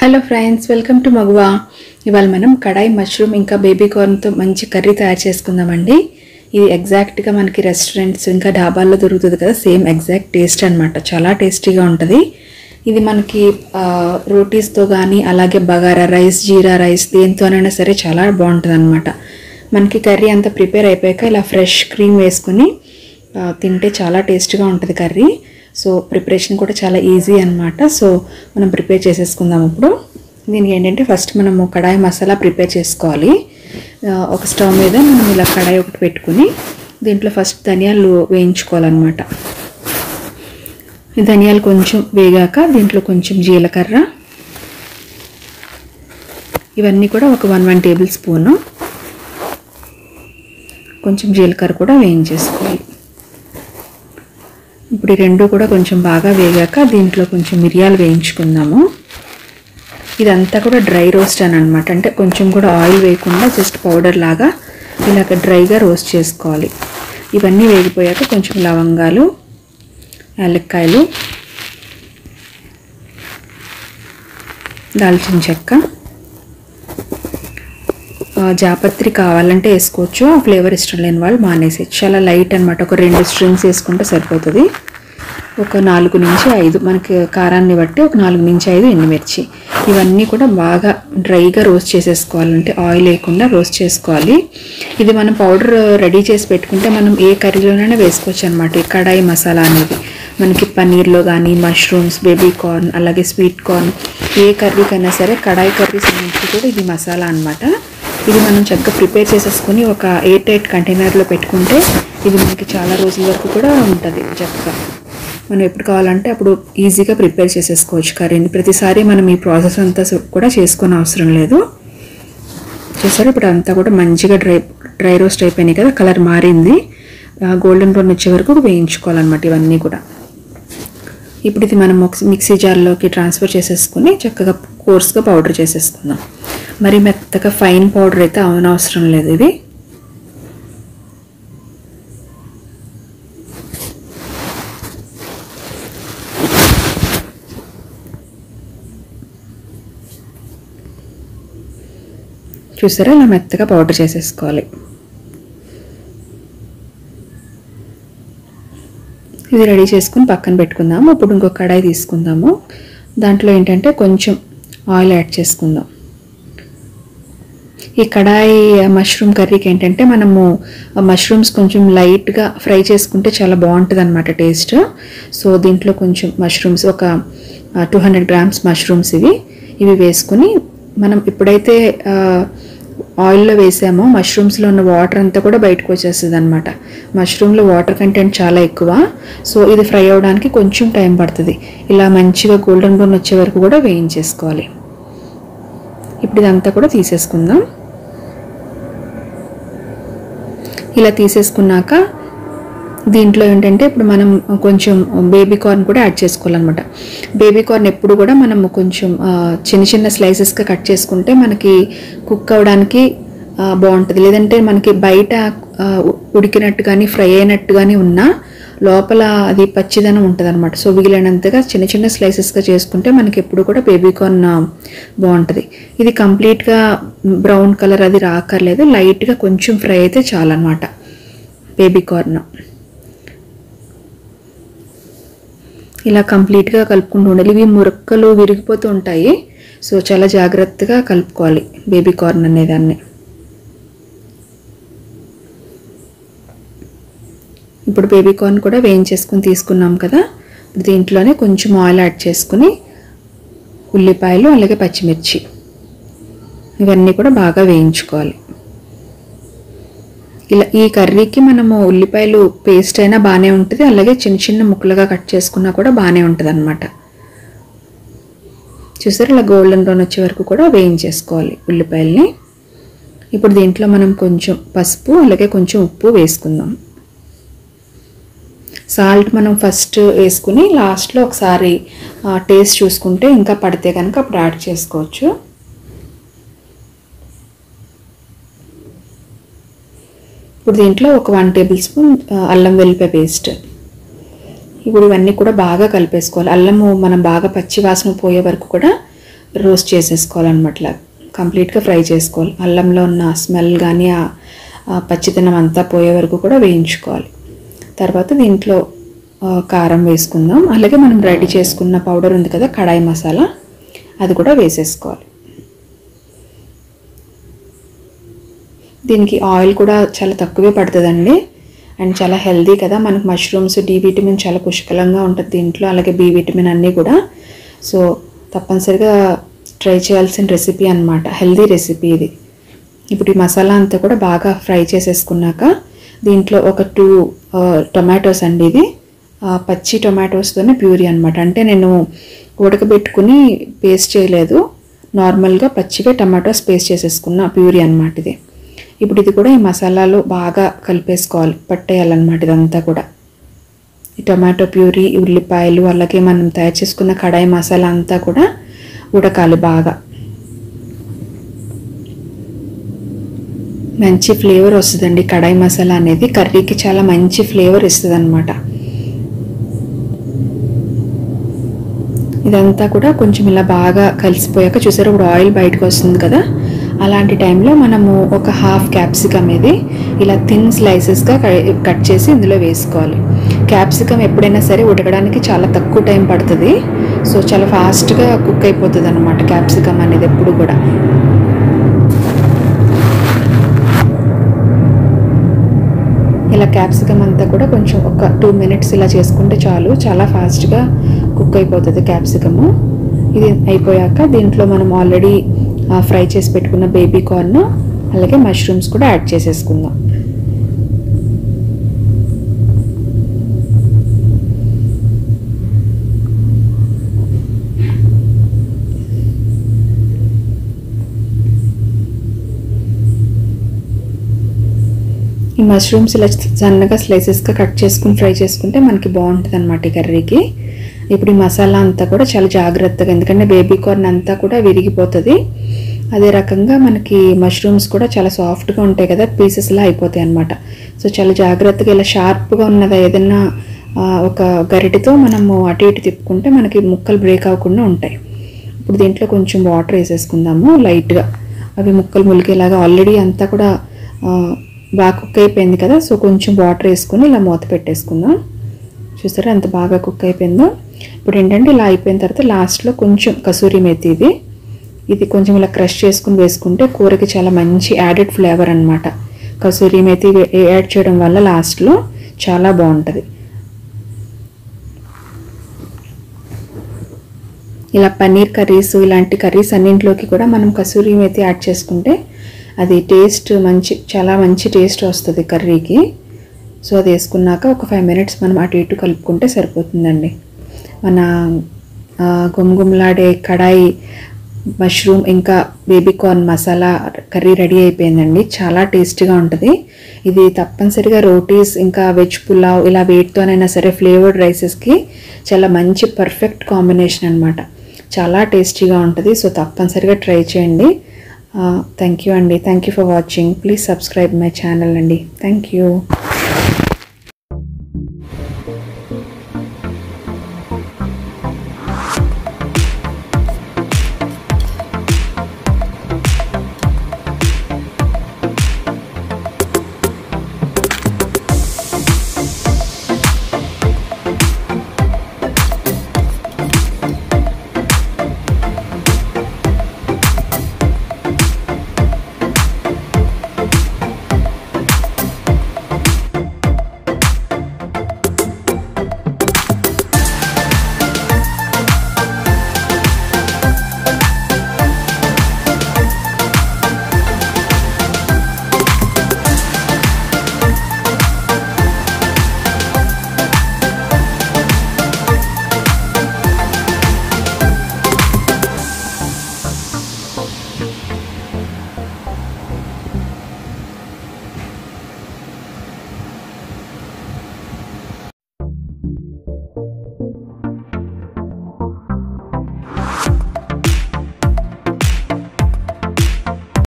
hello friends welcome to మగువా ఇవాళ మనం కడాయి మష్రూమ్ ఇంకా బేబీ కార్న్తో మంచి కర్రీ తయారు చేసుకుందామండి ఇది ఎగ్జాక్ట్గా మనకి రెస్టారెంట్స్ ఇంకా డాబాల్లో దొరుకుతుంది కదా సేమ్ ఎగ్జాక్ట్ టేస్ట్ అన్నమాట చాలా టేస్టీగా ఉంటుంది ఇది మనకి ఆ, రోటీస్తో కానీ అలాగే బగారా రైస్ జీరా రైస్ దేంతోనైనా సరే చాలా బాగుంటుంది అనమాట మనకి కర్రీ అంతా ప్రిపేర్ అయిపోయాక ఇలా ఫ్రెష్ క్రీమ్ వేసుకుని ఆ, తింటే చాలా టేస్ట్గా ఉంటుంది కర్రీ సో ప్రిపరేషన్ కూడా చాలా ఈజీ అన్నమాట సో మనం ప్రిపేర్ చేసేసుకుందాం ఇప్పుడు దీనికి ఏంటంటే ఫస్ట్ మనము కడాయి మసాలా ప్రిపేర్ చేసుకోవాలి ఆ, ఒక స్టవ్ మీద మనం ఇలా కడాయి ఒకటి పెట్టుకుని దీంట్లో ఫస్ట్ ధనియాలు వేయించుకోవాలన్నమాట ఈ ధనియాలు కొంచెం వేగాక దీంట్లో కొంచెం జీలకర్ర ఇవన్నీ కూడా ఒక వన్ వన్ టేబుల్ స్పూను కొంచెం జీలకర్ర కూడా వేయించేసుకోవాలి ఇప్పుడు ఈ రెండు కూడా కొంచెం బాగా వేగాక దీంట్లో కొంచెం మిరియాలు వేయించుకుందాము ఇదంతా కూడా డ్రై రోస్ట్ అని అనమాట అంటే కొంచెం కూడా ఆయిల్ వేయకుండా జస్ట్ పౌడర్ లాగా ఇలాగ డ్రైగా రోస్ట్ చేసుకోవాలి ఇవన్నీ వేగిపోయాక కొంచెం లవంగాలు యాలక్కాయలు దాల్చిన చెక్క ఆ, జాపత్రి కావాలంటే వేసుకోవచ్చు ఆ ఫ్లేవర్ ఇష్టం లేని వాళ్ళు మానేసి చాలా లైట్ అనమాట ఒక రెండు స్ట్రింగ్స్ వేసుకుంటే సరిపోతుంది ఒక నాలుగు నుంచి ఐదు మనకి కారాన్ని బట్టి ఒక నాలుగు నుంచి ఐదు ఎండుమిర్చి ఇవన్నీ కూడా బాగా డ్రైగా రోస్ట్ చేసేసుకోవాలంటే ఆయిల్ వేయకుండా రోస్ట్ చేసుకోవాలి ఇది మనం పౌడర్ రెడీ చేసి పెట్టుకుంటే మనం ఏ కర్రీలోనైనా వేసుకోవచ్చు అనమాట ఈ కడాయి మసాలా అనేది మనకి పన్నీర్లో కానీ మష్రూమ్స్ బేబీ కార్న్ అలాగే స్వీట్ కార్న్ ఏ కర్రీకైనా సరే కడాయి కర్రీస్ నుంచి కూడా ఇది మసాలా అన్నమాట ఇది మనం చక్కగా ప్రిపేర్ చేసేసుకుని ఒక ఎయిర్ టైట్ కంటైనర్లో పెట్టుకుంటే ఇది మనకి చాలా రోజుల వరకు కూడా ఉంటుంది చక్కగా మనం ఎప్పుడు కావాలంటే అప్పుడు ఈజీగా ప్రిపేర్ చేసేసుకోవచ్చు కర్రీని ప్రతిసారి మనం ఈ ప్రాసెస్ అంతా సు- కూడా చేసుకునే అవసరం లేదు చూసారు ఇప్పుడు అంతా కూడా మంచిగా డ్రై డ్రై రోస్ట్ అయిపోయినాయి కదా కలర్ మారింది గోల్డెన్ బ్రౌన్ వచ్చే వరకు వేయించుకోవాలన్నమాట ఇవన్నీ కూడా ఇప్పుడు ఇది మనం ఒక మిక్సీ జార్లోకి ట్రాన్స్ఫర్ చేసేసుకుని చక్కగా కోర్స్గా పౌడర్ చేసేసుకుందాం మరి మెత్తగా ఫైన్ పౌడర్ అయితే అవనవసరం లేదు ఇది చూసారా ఇలా మెత్తగా పౌడర్ చేసేసుకోవాలి ఇది రెడీ చేసుకుని పక్కన పెట్టుకుందాము ఇప్పుడు ఇంకొక కడాయి తీసుకుందాము దాంట్లో ఏంటంటే కొంచెం ఆయిల్ యాడ్ చేసుకుందాం ఈ కడాయి మష్రూమ్ కర్రీకి ఏంటంటే మనము మష్రూమ్స్ కొంచెం లైట్గా ఫ్రై చేసుకుంటే చాలా బాగుంటుంది అనమాట టేస్ట్ సో దీంట్లో కొంచెం మష్రూమ్స్ ఒక టూ హండ్రెడ్ గ్రామ్స్ మష్రూమ్స్ ఇవి ఇవి వేసుకుని మనం ఇప్పుడైతే ఆ, ఆయిల్లో వేసామో మష్రూమ్స్లో ఉన్న వాటర్ అంతా కూడా బయటకు వచ్చేస్తుంది అనమాట మష్రూమ్లో వాటర్ కంటెంట్ చాలా ఎక్కువ సో ఇది ఫ్రై అవ్వడానికి కొంచెం టైం పడుతుంది ఇలా మంచిగా గోల్డెన్ బ్రౌన్ వచ్చే వరకు కూడా వేయించేసుకోవాలి ఇప్పుడు ఇదంతా కూడా తీసేసుకుందాం ఇలా తీసేసుకున్నాక దీంట్లో ఏంటంటే ఇప్పుడు మనం కొంచెం బేబీ కార్న్ కూడా యాడ్ చేసుకోవాలన్నమాట బేబీ కార్న్ ఎప్పుడు కూడా మనము కొంచెం ఆ, చిన్న చిన్న స్లైసెస్గా కట్ చేసుకుంటే మనకి కుక్ అవ్వడానికి ఆ, బాగుంటుంది లేదంటే మనకి బయట ఆ, ఉ- ఉడికినట్టు కానీ ఫ్రై అయినట్టు కానీ ఉన్నా లోపల అది పచ్చిదనం ఉంటుంది అనమాట సో వీలైనంతగా చిన్న చిన్న స్లైసెస్గా చేసుకుంటే మనకి ఎప్పుడు కూడా బేబీ కార్న్ ఆ, బాగుంటుంది ఇది కంప్లీట్గా బ్రౌన్ కలర్ అది రాకర్లేదు లైట్గా కొంచెం ఫ్రై అయితే చాలన్నమాట బేబీ కార్న్ ఇలా కంప్లీట్గా కలుపుకుంటూ ఉండాలి ఇవి మురక్కలు విరిగిపోతూ ఉంటాయి సో చాలా జాగ్రత్తగా కలుపుకోవాలి బేబీ కార్న్ అనేదాన్ని ఇప్పుడు బేబీ కార్న్ కూడా వేయించేసుకుని తీసుకున్నాం కదా ఇప్పుడు దీంట్లోనే కొంచెం ఆయిల్ యాడ్ చేసుకుని ఉల్లిపాయలు అలాగే పచ్చిమిర్చి ఇవన్నీ కూడా బాగా వేయించుకోవాలి ఇలా ఈ కర్రీకి మనము ఉల్లిపాయలు పేస్ట్ అయినా బాగానే ఉంటుంది అలాగే చిన్న చిన్న ముక్కలుగా కట్ చేసుకున్నా కూడా బాగానే ఉంటుంది అనమాట చూసారు ఇలా గోల్డెన్ బ్రౌన్ వచ్చే వరకు కూడా వేయించేసుకోవాలి ఉల్లిపాయల్ని ఇప్పుడు దీంట్లో మనం కొంచెం పసుపు అలాగే కొంచెం ఉప్పు వేసుకుందాం సాల్ట్ మనం ఫస్ట్ వేసుకుని లాస్ట్లో ఒకసారి టేస్ట్ చూసుకుంటే ఇంకా పడితే కనుక అప్పుడు యాడ్ చేసుకోవచ్చు ఇప్పుడు దీంట్లో ఒక వన్ టేబుల్ స్పూన్ ఆ, అల్లం వెల్లిపాయ పేస్ట్ ఇప్పుడు ఇవన్నీ కూడా బాగా కలిపేసుకోవాలి అల్లము మనం బాగా పచ్చి వాసన పోయే వరకు కూడా రోస్ట్ చేసేసుకోవాలన్నమాట ఇలా కంప్లీట్గా ఫ్రై చేసుకోవాలి అల్లంలో ఉన్న స్మెల్ కానీ ఆ ఆ పచ్చితనం అంతా పోయే వరకు కూడా వేయించుకోవాలి తర్వాత దీంట్లో ఆ, కారం వేసుకుందాం అలాగే మనం రెడీ చేసుకున్న పౌడర్ ఉంది కదా కడాయి మసాలా అది కూడా వేసేసుకోవాలి దీనికి ఆయిల్ కూడా చాలా తక్కువే పడుతుందండి అండ్ చాలా హెల్దీ కదా మనకు మష్రూమ్స్ డి విటమిన్ చాలా పుష్కలంగా ఉంటుంది దీంట్లో అలాగే బి విటమిన్ అన్నీ కూడా సో తప్పనిసరిగా ట్రై చేయాల్సిన రెసిపీ అన్నమాట హెల్దీ రెసిపీ ఇది ఇప్పుడు ఈ మసాలా అంతా కూడా బాగా ఫ్రై చేసేసుకున్నాక దీంట్లో ఒక టూ టొమాటోస్ అండి ఇది ఆ, పచ్చి టొమాటోస్తోనే ప్యూరీ అనమాట అంటే నేను ఉడకబెట్టుకుని పేస్ట్ చేయలేదు నార్మల్గా పచ్చిగా టమాటోస్ పేస్ట్ చేసేసుకున్న ప్యూరీ అనమాట ఇది ఇప్పుడు ఇది కూడా ఈ మసాలాలో బాగా కలిపేసుకోవాలి పట్టేయాలన్నమాట ఇదంతా కూడా ఈ టొమాటో ప్యూరీ ఉల్లిపాయలు అలాగే మనం తయారు చేసుకున్న కడాయి మసాలా అంతా కూడా ఉడకాలి బాగా మంచి ఫ్లేవర్ వస్తుందండి కడాయి మసాలా అనేది కర్రీకి చాలా మంచి ఫ్లేవర్ ఇస్తుంది అనమాట ఇదంతా కూడా కొంచెం ఇలా బాగా కలిసిపోయాక చూసారు ఇప్పుడు ఆయిల్ బయటకు వస్తుంది కదా అలాంటి టైంలో మనము ఒక హాఫ్ క్యాప్సికమ్ ఇది ఇలా థిన్ స్లైసెస్గా కట్ చేసి ఇందులో వేసుకోవాలి క్యాప్సికమ్ ఎప్పుడైనా సరే ఉడకడానికి చాలా తక్కువ టైం పడుతుంది సో చాలా ఫాస్ట్గా కుక్ అయిపోతుంది అనమాట క్యాప్సికమ్ అనేది ఎప్పుడు కూడా ఇలా క్యాప్సికమ్ అంతా కూడా కొంచెం ఒక టూ మినిట్స్ ఇలా చేసుకుంటే చాలు చాలా ఫాస్ట్గా కుక్ అయిపోతుంది క్యాప్సికము ఇది అయిపోయాక దీంట్లో మనం ఆల్రెడీ ఫ్రై చేసి పెట్టుకున్న బేబీ కార్న్ అలాగే మష్రూమ్స్ కూడా యాడ్ చేసేసుకుందాం ఈ మష్రూమ్స్ ఇలా సన్నగా స్లైసెస్గా కట్ చేసుకుని ఫ్రై చేసుకుంటే మనకి బాగుంటుంది అనమాట ఈ కర్రీకి ఇప్పుడు ఈ మసాలా అంతా కూడా చాలా జాగ్రత్తగా ఎందుకంటే బేబీ కార్న్ అంతా కూడా విరిగిపోతుంది అదే రకంగా మనకి మష్రూమ్స్ కూడా చాలా సాఫ్ట్గా ఉంటాయి కదా పీసెస్లా అయిపోతాయి అనమాట సో చాలా జాగ్రత్తగా ఇలా షార్ప్గా ఉన్నది ఏదైనా ఆ, ఒక గరిటెతో మనము అటు ఇటు తిప్పుకుంటే మనకి ముక్కలు బ్రేక్ అవ్వకుండా ఉంటాయి ఇప్పుడు దీంట్లో కొంచెం వాటర్ వేసేసుకుందాము లైట్గా అవి ముక్కలు ములిగేలాగా ఆల్రెడీ అంతా కూడా ఆ, బాగా కుక్ అయిపోయింది కదా సో కొంచెం వాటర్ వేసుకొని ఇలా మూత పెట్టేసుకుందాం చూసారా ఎంత బాగా కుక్ అయిపోయిందో ఇప్పుడు ఏంటంటే ఇలా అయిపోయిన తర్వాత లాస్ట్లో కొంచెం కసూరి మెతి ఇది ఇది కొంచెం ఇలా క్రష్ చేసుకుని వేసుకుంటే కూరకి చాలా మంచి యాడెడ్ ఫ్లేవర్ అనమాట కసూరి మెతి వే- యాడ్ చేయడం వల్ల లాస్ట్లో చాలా బాగుంటుంది ఇలా పన్నీర్ కర్రీస్ ఇలాంటి కర్రీస్ అన్నింటిలోకి కూడా మనం కసూరి మేతి యాడ్ చేసుకుంటే అది టేస్ట్ మంచి చాలా మంచి టేస్ట్ వస్తుంది కర్రీకి సో అది వేసుకున్నాక ఒక ఫైవ్ మినిట్స్ మనం అటు ఇటు కలుపుకుంటే సరిపోతుందండి మన ఆ, గుమగుమలాడే కడాయి మష్రూమ్ ఇంకా baby corn masala curry ready అయిపోయిందండి చాలా టేస్టీగా ఉంటుంది ఇది తప్పనిసరిగా రోటీస్ ఇంకా వెజ్ పులావ్ ఇలా వేటితోనైనా సరే ఫ్లేవర్డ్ రైసెస్కి చాలా మంచి పర్ఫెక్ట్ కాంబినేషన్ అనమాట చాలా టేస్టీగా ఉంటుంది సో తప్పనిసరిగా ట్రై చేయండి థ్యాంక్ యూ అండి thank you for watching please subscribe my channel అండి థ్యాంక్ యూ